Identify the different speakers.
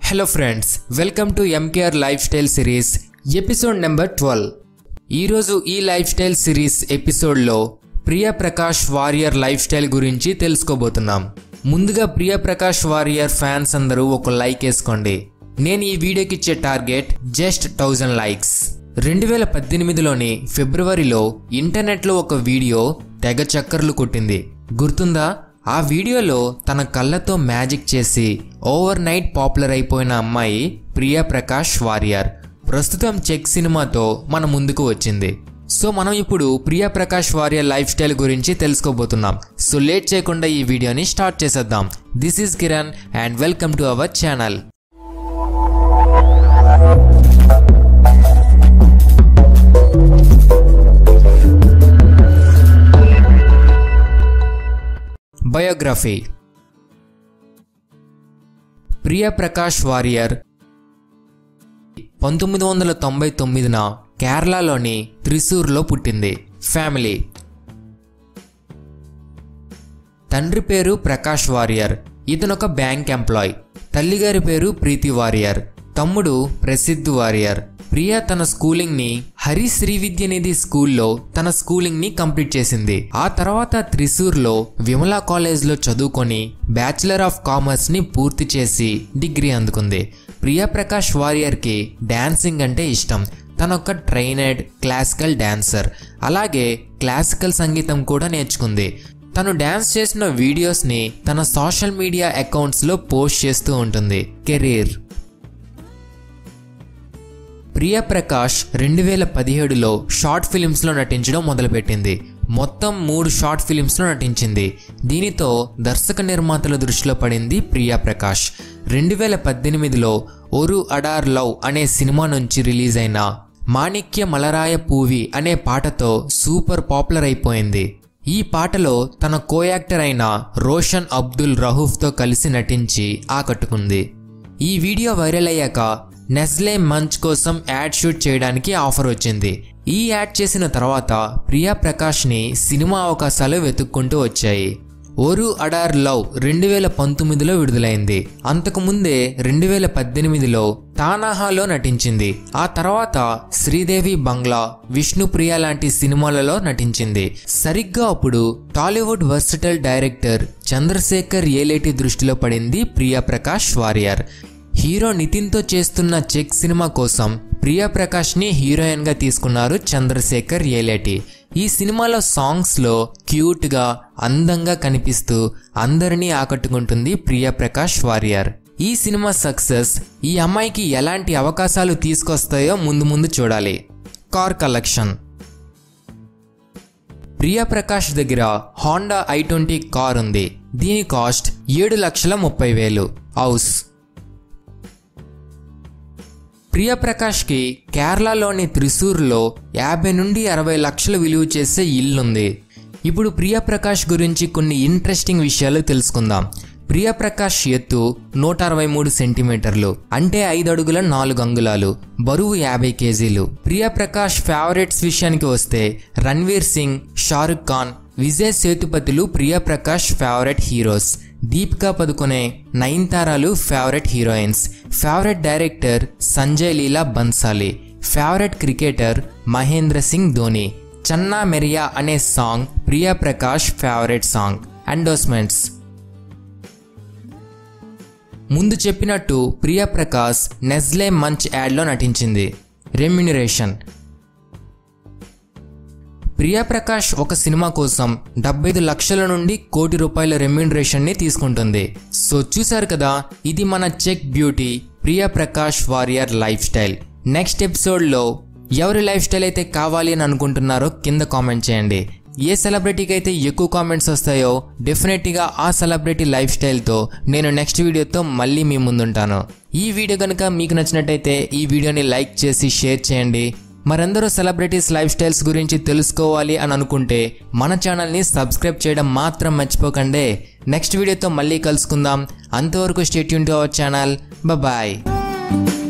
Speaker 1: hello friends welcome to MKR life style series episode number twelve ఈరోజు ఈ life style series ఎపిసోడ్లో Priya Prakash Varrier life style గురించి తెలుసుకోబోతున్నాం ముందుగా ప్రియ ప్రకాష్ వారియర్ ఫ్యాన్స్ అందరూ ఒక లైక్ వేసుకోండి నేను ఈ వీడియోకి ఇచ్చే టార్గెట్ జస్ట్ థౌజండ్ లైక్స్ రెండు వేల పద్దెనిమిదిలోని ఫిబ్రవరిలో ఇంటర్నెట్లో ఒక వీడియో తెగ చక్కర్లు కొట్టింది గుర్తుందా ఆ వీడియోలో తన కళ్ళతో మ్యాజిక్ చేసి ఓవర్ నైట్ పాపులర్ అయిపోయిన అమ్మాయి ప్రియా ప్రకాష్ వారియర్ ప్రస్తుతం చెక్ సినిమాతో మన ముందుకు వచ్చింది సో మనం ఇప్పుడు ప్రియా ప్రకాష్ వారియర్ లైఫ్ స్టైల్ గురించి తెలుసుకోబోతున్నాం సో లేట్ చేయకుండా ఈ వీడియోని స్టార్ట్ చేసేద్దాం this is Kiran and welcome to our channel biography Priya Prakash Varrier పంతొమ్మిది వందల తొంభై తొమ్మిదిన కేరళలోని త్రిశూర్లో పుట్టింది ఫ్యామిలీ తండ్రి పేరు ప్రకాష్ వారియర్ ఇతను ఒక బ్యాంక్ ఎంప్లాయ్ తల్లిగారి పేరు ప్రీతి వారియర్ తమ్ముడు ప్రసిద్ధ్ వారియర్ ప్రియా తన స్కూలింగ్ ని హరి శ్రీ విద్యనిధి స్కూల్లో తన స్కూలింగ్ ని కంప్లీట్ చేసింది ఆ తర్వాత త్రిశూర్లో విమలా కాలేజ్లో చదువుకొని బ్యాచిలర్ ఆఫ్ కామర్స్ ని పూర్తి చేసి డిగ్రీ అందుకుంది ప్రియా ప్రకాష్ వారియర్కి డాన్సింగ్ అంటే ఇష్టం తనొక ట్రైనెడ్ క్లాసికల్ డాన్సర్ అలాగే క్లాసికల్ సంగీతం కూడా నేర్చుకుంది తను డ్యాన్స్ చేసిన వీడియోస్ని తన సోషల్ మీడియా అకౌంట్స్లో పోస్ట్ చేస్తూ ఉంటుంది కెరీర్ ప్రియా ప్రకాష్ రెండు వేల పదిహేడులో షార్ట్ ఫిలిమ్స్లో నటించడం మొదలుపెట్టింది మొత్తం మూడు షార్ట్ ఫిలిమ్స్లో నటించింది దీనితో దర్శక నిర్మాతల దృష్టిలో పడింది ప్రియా ప్రకాష్ రెండు వేల పద్దెనిమిదిలో ఒరు అడార్ లవ్ అనే సినిమా నుంచి రిలీజ్ అయిన మాణిక్య మలరాయ పూవి అనే పాటతో సూపర్ పాపులర్ అయిపోయింది ఈ పాటలో తన కో యాక్టర్ అయిన రోషన్ అబ్దుల్ రహూఫ్తో కలిసి నటించి ఆకట్టుకుంది ఈ వీడియో వైరల్ అయ్యాక నెస్లే మంచ్ కోసం యాడ్ షూట్ చేయడానికి ఆఫర్ వచ్చింది ఈ యాడ్ చేసిన తర్వాత ప్రియా ప్రకాష్ని సినిమా అవకాశాలు వెతుక్కుంటూ వచ్చాయి ఓరు అడార్ లవ్ రెండు వేల పంతొమ్మిదిలో విడుదలైంది అంతకుముందే రెండు వేల పద్దెనిమిదిలో తానాహాలో నటించింది ఆ తర్వాత శ్రీదేవి బంగ్లా విష్ణుప్రియ లాంటి సినిమాలలో నటించింది సరిగ్గా అప్పుడు Tollywood versatile director Chandrasekhar Yeleti దృష్టిలో పడింది ప్రియా ప్రకాష్ వారియర్ హీరో నితిన్తో చేస్తున్న చెక్ సినిమా కోసం ప్రియా ప్రకాష్ని హీరోయిన్గా తీసుకున్నారు చంద్రశేఖర్ ఏలేటి ఈ సినిమాలో సాంగ్స్లో క్యూట్గా అందంగా కనిపిస్తూ అందరినీ ఆకట్టుకుంటుంది ప్రియా ప్రకాష్ వారియర్ ఈ సినిమా సక్సెస్ ఈ అమ్మాయికి ఎలాంటి అవకాశాలు తీసుకొస్తాయో ముందు ముందు చూడాలి కార్ కలెక్షన్ ప్రియా ప్రకాష్ దగ్గర హాండా ఐ ట్వంటీ కార్ ఉంది దీని కాస్ట్ ఏడు లక్షల ముప్పై వేలు హౌస్ ప్రియప్రకాష్కి కేరళలోని త్రిశూర్లో యాభై నుండి అరవై లక్షలు విలువ చేసే ఇల్లుంది ఇప్పుడు ప్రియప్రకాష్ గురించి కొన్ని ఇంట్రెస్టింగ్ విషయాలు తెలుసుకుందాం ప్రియప్రకాష్ ఎత్తు నూట అరవై మూడు సెంటీమీటర్లు అంటే ఐదు అడుగుల నాలుగు అంగుళాలు బరువు యాభై కేజీలు ప్రియప్రకాష్ ఫేవరెట్స్ విషయానికి వస్తే రణ్వీర్ సింగ్ షారుఖ్ ఖాన్ విజయ్ సేతుపతిలు ప్రియప్రకాష్ ఫేవరెట్ హీరోస్ దీపికా పదుకొనే నయన్తారాలు favourite heroines favourite director Sanjay Leela Bhansali favourite cricketer Mahendra Singh Dhoni Channa Mereya అనే song Priya Prakash favourite song endorsements ముందు చెప్పినట్టు ప్రియా ప్రకాష్ నెస్లే మంచ్ యాడ్లో నటించింది రెమ్యునరేషన్ ప్రియా ప్రకాష్ ఒక సినిమా కోసం డెబ్బై ఐదు లక్షల నుండి కోటి రూపాయల రెమ్యూనరేషన్ని తీసుకుంటుంది సో చూశారు కదా ఇది మన check beauty Priya Prakash Varrier life style next ఎపిసోడ్లో ఎవరి లైఫ్ స్టైల్ అయితే కావాలి అని అనుకుంటున్నారో కింద కామెంట్ చేయండి ఏ సెలబ్రిటీకి అయితే ఎక్కువ కామెంట్స్ వస్తాయో డెఫినెట్గా ఆ సెలబ్రిటీ లైఫ్ స్టైల్తో నేను నెక్స్ట్ వీడియోతో మళ్ళీ మీ ముందుంటాను ఈ వీడియో కనుక మీకు నచ్చినట్టయితే ఈ వీడియోని లైక్ చేసి షేర్ చేయండి మరెందరో సెలబ్రిటీస్ లైఫ్ స్టైల్స్ గురించి తెలుసుకోవాలి అని అనుకుంటే మన ఛానల్ని సబ్స్క్రైబ్ చేయడం మాత్రం మర్చిపోకండి నెక్స్ట్ వీడియోతో మళ్ళీ కలుసుకుందాం అంతవరకు stay tuned to our channel bye